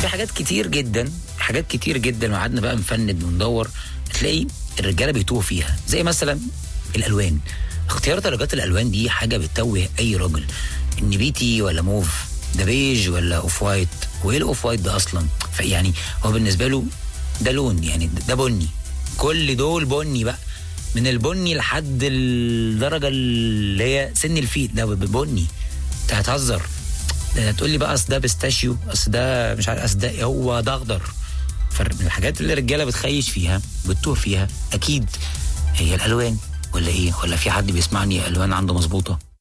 في حاجات كتير جدا حاجات كتير جدا وقعدنا بقى نفند وندور تلاقي الرجاله بيتوه فيها زي مثلا الالوان اختيار درجات الالوان دي حاجه بتتوه اي راجل النبيتي ولا موف ده بيج ولا اوف وايت وايه الاوف وايت ده اصلا فيعني هو بالنسبه له ده لون يعني ده بني كل دول بني بقى من البني لحد الدرجه اللي هي سن الفيل ده بني انت هتهزر ده تقول لي بقى اصل ده بيستاشيو اصل ده مش عارف اصل ده هو ده اخضر فمن الحاجات اللي الرجاله بتخيش فيها بتتوه فيها اكيد هي الالوان ولا ايه ولا في حد بيسمعني الوان عنده مظبوطه